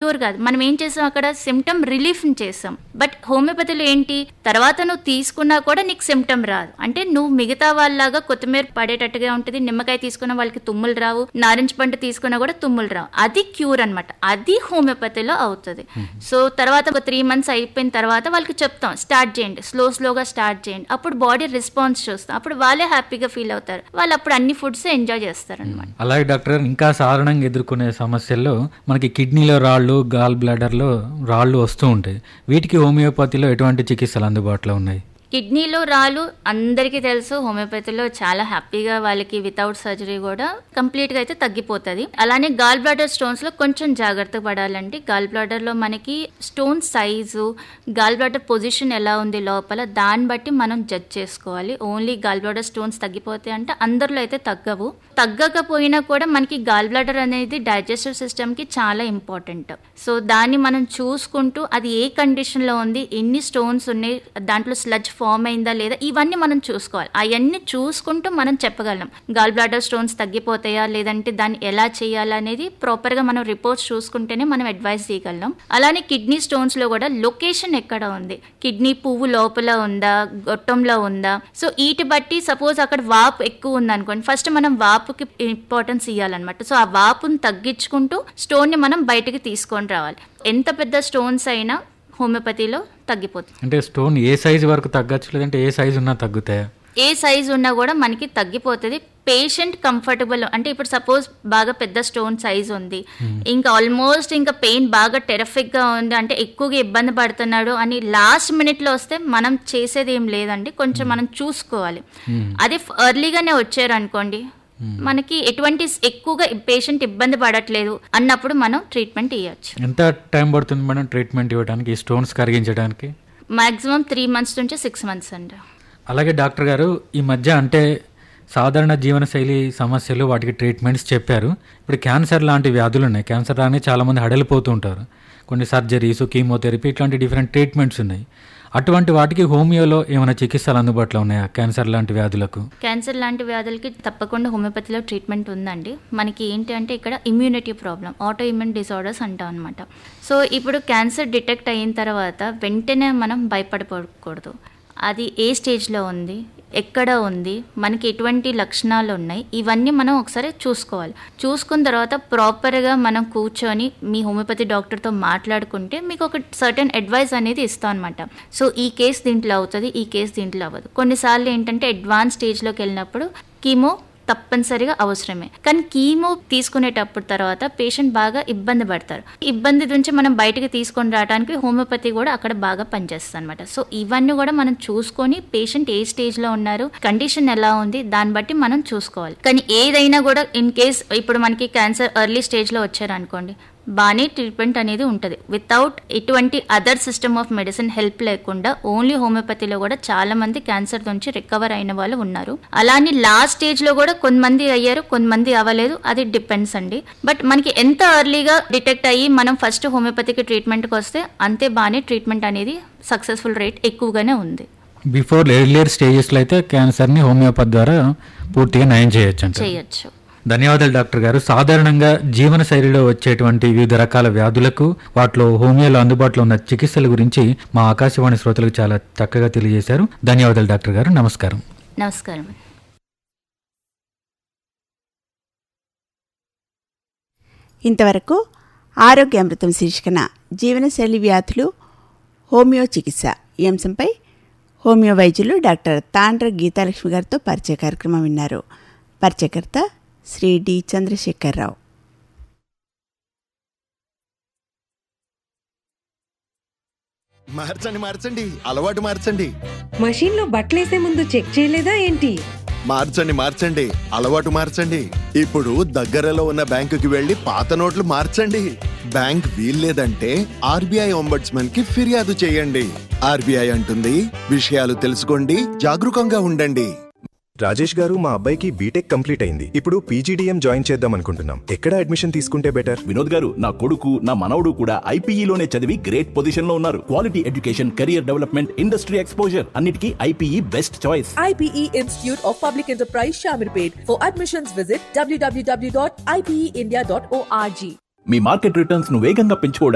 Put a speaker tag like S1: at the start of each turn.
S1: Cure కాదు మనం ఏం చేసాం అక్కడ సిమ్టమ్ రిలీఫ్ చేసాం బట్ హోమియోపతిలో ఏంటి తర్వాత నువ్వు తీసుకున్నా కూడా నీకు సిమ్టమ్ రాదు అంటే నువ్వు మిగతా వాళ్ళలాగా కొత్తిమీర పడేటట్టుగా ఉంటుంది నిమ్మకాయ తీసుకున్న వాళ్ళకి తుమ్ములు రావు నారింజ పండు తీసుకున్నా కూడా తుమ్ములు రావు అది క్యూర్ అన్నమాట అది హోమియోపతిలో అవుతుంది సో తర్వాత ఒక త్రీ మంత్స్ అయిపోయిన తర్వాత వాళ్ళకి చెప్తాం స్టార్ట్ చేయండి స్లో స్లోగా స్టార్ట్ చేయండి అప్పుడు బాడీ రెస్పాన్స్ చూస్తాం అప్పుడు వాళ్ళే హ్యాపీగా ఫీల్ అవుతారు వాళ్ళు అప్పుడు అన్ని ఫుడ్స్ ఎంజాయ్ చేస్తారు అనమాట
S2: అలాగే డాక్టర్ గారు ఇంకా సాధారణంగా ఎదుర్కొనే సమస్యల్లో మనకి కిడ్నీలో రాళ్ళు గాల్ బ్లాడర్లో రాళ్ళు వస్తూ ఉంటాయి వీటికి హోమియోపతిలో ఎటువంటి చికిత్సలు అందుబాటులో ఉన్నాయి
S1: కిడ్నీలో రాళ్ళు అందరికీ తెలుసు హోమియోపతిలో చాలా హ్యాపీగా వాళ్ళకి వితౌట్ సర్జరీ కూడా కంప్లీట్ గా అయితే తగ్గిపోతుంది అలానే గాల్ బ్లాడర్ స్టోన్స్ లో కొంచెం జాగ్రత్త పడాలండి గాల్ బ్లాడర్ లో మనకి stone size gall bladder position ఎలా ఉంది లోపల దాన్ని బట్టి మనం జడ్జ్ చేసుకోవాలి ఓన్లీ గాల్ బ్లాడర్ స్టోన్స్ తగ్గిపోతాయి అంటే అందరిలో అయితే తగ్గవు తగ్గకపోయినా కూడా మనకి గాల్ బ్లాడర్ అనేది డైజెస్టివ్ సిస్టమ్ కి చాలా ఇంపార్టెంట్ సో దాన్ని మనం చూసుకుంటూ అది ఏ కండిషన్ లో ఉంది ఎన్ని స్టోన్స్ ఉన్నాయి దాంట్లో స్లడ్జ్ ఫామ్ అయిందా లేదా ఇవన్నీ మనం చూసుకోవాలి అవన్నీ చూసుకుంటూ మనం చెప్పగలం గాల్ బ్లాడర్ స్టోన్స్ తగ్గిపోతాయా లేదంటే దాన్ని ఎలా చేయాలా అనేది ప్రాపర్ గా మనం రిపోర్ట్స్ చూసుకుంటేనే మనం అడ్వైస్ చేయగలం అలానే కిడ్నీ స్టోన్స్ లో కూడా లొకేషన్ ఎక్కడ ఉంది కిడ్నీ పువ్వు లోపల ఉందా గొట్టంలో ఉందా సో వీటి బట్టి సపోజ్ అక్కడ వాపు ఎక్కువ ఉంది అనుకోండి ఫస్ట్ మనం వాపుకి ఇంపార్టెన్స్ ఇవ్వాలన్నమాట సో ఆ వాపుని తగ్గించుకుంటూ స్టోన్ ని మనం బయటికి తీసుకొని రావాలి ఎంత పెద్ద స్టోన్స్ అయినా హోమియోపతిలో తగ్గిపోతుంది
S2: అంటే స్టోన్ ఏ సైజు వరకు తగ్గచ్చు లేదంటే ఏ సైజు ఉన్నా తగ్గుతాయా
S1: ఏ సైజ్ ఉన్నా కూడా మనకి తగ్గిపోతుంది పేషెంట్ కంఫర్టబుల్ అంటే ఇప్పుడు సపోజ్ బాగా పెద్ద స్టోన్ సైజ్ ఉంది ఇంకా ఆల్మోస్ట్ ఇంకా పెయిన్ బాగా టెరఫిక్ గా ఉంది అంటే ఎక్కువగా ఇబ్బంది పడుతున్నాడు అని లాస్ట్ మినిట్ లో వస్తే మనం చేసేది ఏం లేదండి కొంచెం మనం చూసుకోవాలి అదే ఎర్లీగానే వచ్చారు అనుకోండి మనకి ఎటువంటి ఎక్కువగా పేషెంట్ ఇబ్బంది పడట్లేదు అన్నప్పుడు మనం ట్రీట్మెంట్ ఇవ్వచ్చు
S2: ఎంత టైం పడుతుంది మేడం ట్రీట్మెంట్ ఇవ్వడానికి ఈ స్టోన్స్ కరిగించడానికి
S1: మాక్సిమం త్రీ మంత్స్ నుంచి సిక్స్ మంత్స్ అండి
S2: అలాగే డాక్టర్ గారు ఈ మధ్య అంటే సాధారణ జీవనశైలి సమస్యలు వాటికి ట్రీట్మెంట్స్ చెప్పారు ఇప్పుడు క్యాన్సర్ లాంటి వ్యాధులు ఉన్నాయి క్యాన్సర్ రాని చాలామంది హడలిపోతూ ఉంటారు కొన్ని సర్జరీస్ కీమోథెరపీ ఇట్లాంటి డిఫరెంట్ ట్రీట్మెంట్స్ ఉన్నాయి అటువంటి వాటికి హోమియోలో ఏమైనా చికిత్సలు అందుబాటులో ఉన్నాయా క్యాన్సర్ లాంటి వ్యాధులకు
S1: క్యాన్సర్ లాంటి వ్యాధులకి తప్పకుండా హోమియోపతిలో ట్రీట్మెంట్ ఉందండి మనకి ఏంటి అంటే ఇక్కడ immunity problem auto immune disorders అంటాం అనమాట సో ఇప్పుడు క్యాన్సర్ డిటెక్ట్ అయిన తర్వాత వెంటనే మనం భయపడకూడదు అది ఏ స్టేజ్లో ఉంది ఎక్కడ ఉంది మనకి ఎటువంటి లక్షణాలు ఉన్నాయి ఇవన్నీ మనం ఒకసారి చూసుకోవాలి చూసుకున్న తర్వాత ప్రాపర్గా మనం కూర్చొని మీ హోమియోపతి డాక్టర్తో మాట్లాడుకుంటే మీకు ఒక సర్టెన్ అడ్వైస్ అనేది ఇస్తాం అనమాట సో ఈ కేసు దీంట్లో అవుతుంది ఈ కేసు దీంట్లో అవ్వదు కొన్నిసార్లు ఏంటంటే అడ్వాన్స్ స్టేజ్లోకి వెళ్ళినప్పుడు కీమో తప్పనిసరిగా అవసరమే కానీ కీమో తీసుకునేటప్పుడు తర్వాత పేషెంట్ బాగా ఇబ్బంది పడతారు ఇబ్బంది నుంచి మనం బయటకు తీసుకొని రావడానికి హోమియోపతి కూడా అక్కడ బాగా పనిచేస్తుంది అనమాట సో ఇవన్నీ కూడా మనం చూసుకొని పేషెంట్ ఏ స్టేజ్ లో ఉన్నారు కండిషన్ ఎలా ఉంది దాన్ని బట్టి మనం చూసుకోవాలి కానీ ఏదైనా కూడా ఇన్ కేస్ ఇప్పుడు మనకి క్యాన్సర్ ఎర్లీ స్టేజ్ లో వచ్చారు అనుకోండి బాగానే ట్రీట్మెంట్ అనేది ఉంటుంది వితౌట్ ఎటువంటి other system of medicine help లేకుండా ఓన్లీ హోమియోపతిలో కూడా చాలా మంది క్యాన్సర్ నుంచి రికవర్ అయిన వాళ్ళు ఉన్నారు అలానే లాస్ట్ స్టేజ్ లో కూడా కొంతమంది అయ్యారు కొంతమంది అవ్వలేదు అది డిపెండ్స్ అండి బట్ మనకి ఎంత ఎర్లీగా డిటెక్ట్ అయ్యి మనం ఫస్ట్ హోమియోపతికి ట్రీట్మెంట్కి వస్తే అంతే బాగానే ట్రీట్మెంట్ అనేది సక్సెస్ఫుల్ రేట్ ఎక్కువగానే ఉంది
S2: బిఫోర్ ఎర్లియర్ స్టేజెస్లో అయితే క్యాన్సర్ని హోమియోపతి ద్వారా పూర్తిగా నయం చేయొచ్చు అంట
S1: చేయొచ్చు
S2: ధన్యవాదాలు డాక్టర్ గారు సాధారణంగా జీవన శైలిలో వచ్చేటువంటి వివిధ రకాల వ్యాధులకు వాటిలో హోమియోలో అందుబాటులో ఉన్న చికిత్సల గురించి మా ఆకాశవాణి శ్రోతలకు చాలా చక్కగా తెలియజేశారు ధన్యవాదాలు డాక్టర్ గారు నమస్కారం
S1: నమస్కారం
S3: ఇంతవరకు ఆరోగ్యామృతం శీర్షికన జీవనశైలి వ్యాధులు హోమియో చికిత్స ఈ అంశంపై హోమియో వైద్యులు డాక్టర్ తాండ్ర గీతాలక్ష్మి గారితో పరిచయ కార్యక్రమం విన్నారు పరిచయకర్త శ్రీ డి చంద్రశేఖరరావు
S4: మార్చండి మార్చండి అలవాటు మార్చండి
S5: మషీన్ లో బట్టలేసే ముందు చెక్ చేయలేదా ఏంటి
S4: మార్చండి మార్చండి అలవాటు మార్చండి ఇప్పుడు దగ్గరలో ఉన్న బ్యాంకుకి వెళ్లి పాత నోట్లు మార్చండి బ్యాంక్ వీల్లేదంటే ఆర్బీఐ ఒంబడ్స్మన్ కి ఫిర్యాదు చేయండి ఆర్బీఐ అంటుంది విషయాలు తెలుసుకోండి జాగరూకంగా ఉండండి
S6: రాజేష్ గారు మా అబ్బాయికి బీటెక్ కంప్లీట్ అయింది ఇప్పుడు పీజీడీఎం జాయిన్ చేద్దాం అనుకుంటున్నాం ఎక్కడ అడ్మిషన్ తీసుకుంటే బెటర్
S7: వినోద్ గారు నా కొడుకు నా మనవడు కూడా ఐపీఈలోనే చదివి గ్రేట్ పొజిషన్ లో ఉన్నారు quality education career development industry exposure అన్నిటికీ IPE best choice
S8: IPE Institute of Public Enterprise Shamirpet. For admissions, visit www.ipeindia.org.
S7: మీ మార్కెట్ రిటర్న్స్ ను వేగంగా పెంచుకోవడానికి